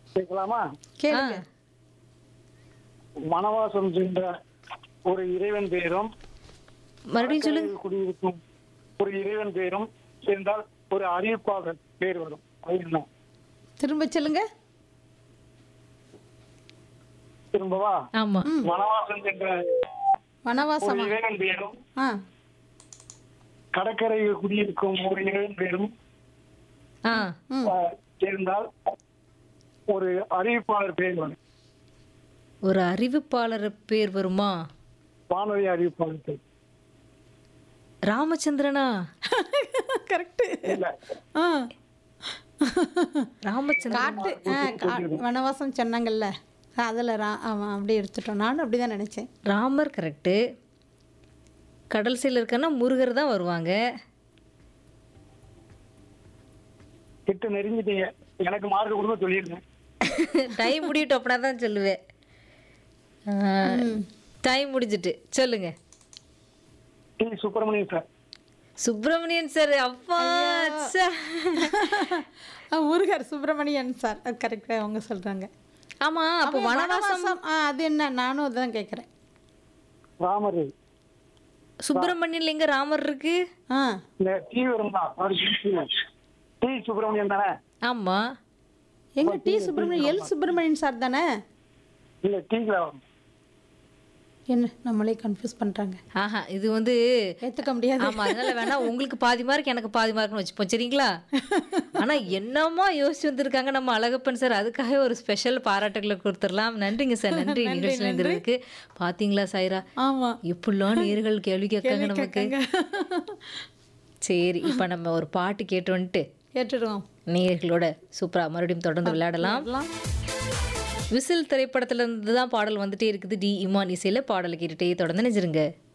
கேட்கலாமா கேளுங்க வனவாசம் சென்ற ஒரு இறைவன் பெயரும் மறுபடியும் சொல்லுங்க கடற்கரையில் குடியிருக்கும் ஒரு இறைவன் பெயரும் சேர்ந்தால் ஒரு அறிவிப்பாளர் பேர் வரும் அது என்ன திரும்ப சொல்லுங்க திரும்பவா ஆமா வனவாசம் சென்ற ஒரு வனவாசமா இறைவன் பெயரும் ஆ கடற்கரையில் குடியிருக்கும் ஒரு இறைவன் பெயரும் ஆ ம் அஹ், சேர்ந்தால் ஒரு அறிவிப்பாளர் பேர் வரும் ஒரு அறிவிப்பாளர் பேர் வருமா வானொலி அறிவிப்பாளர் பேர் ராமச்சந்திரனா கரெக்ட் இல்ல ஆ ராமச்சந்திரன் காட்டு ஆ கா- வனவாசம் சொன்னாங்கல்ல அதில் ரா ஆமாம் அப்படி எடுத்துட்டோம் நானும் அப்படி தான் நினச்சேன் ராமர் கரெக்டு கடல் சைடில் இருக்கன்னா முருகர் தான் வருவாங்க கிட்ட நெருங்கிட்டீங்க எனக்கு மார்க் கொடுங்க சொல்லியிருந்தேன் டைம் முடியட்டும் அப்படின்னா தான் சொல்லுவேன் டைம் முடிஞ்சிட்டு சொல்லுங்க T Subramanian sir Subramanian sir அப்பா ச்சே. ஆ, முருகர் சுப்பிரமணியன் சார் கரெக்டாக அவங்க சொல்கிறாங்க ஆமா அப்போ வனவாசம் ஆ அது என்ன நானும் அதுதான் கேட்குறேன் ராமர் சுப்பிரமணியன்ல எங்க ராமர் இருக்கு ஆ இந்த டி வரும் தான் டி சுப்பிரமணியன் தானே ஆமா எங்க T Subramanian L Subramanian sir தானே இல்ல டீல வரும் என்ன நம்மளே கன்ஃபியூஸ் பண்ணுறாங்க ஆஹா இது வந்து ஏற்றுக்க முடியாது ஆமா அதனால வேணா உங்களுக்கு பாதி மார்க் எனக்கு பாதி மார்க்னு வச்சுப்போம் சரிங்களா ஆனா என்னமா யோசிச்சு வந்திருக்காங்க நம்ம அழகப்பன் சார் அதுக்காக ஒரு ஸ்பெஷல் பாராட்டுகளை கொடுத்துடலாம் நன்றிங்க சார் நன்றி நிகழ்ச்சியில் இருந்திருக்கு பாத்தீங்களா சாய்ரா ஆமாம் எப்படிலாம் நேர்கள் கேள்வி கேட்காங்க நமக்கு சரி இப்ப நம்ம ஒரு பாட்டு கேட்டு வந்துட்டு கேட்டுடுவோம் நேயர்களோட சூப்பரா மறுபடியும் தொடர்ந்து விளையாடலாம் வரலாம். விசில் திரைப்படத்துல இருந்து தான் பாடல் வந்துட்டே இருக்குது டி இமான் இசையில பாடல் கேட்டுட்டே தொடர்ந்து நினைச்சிருங்க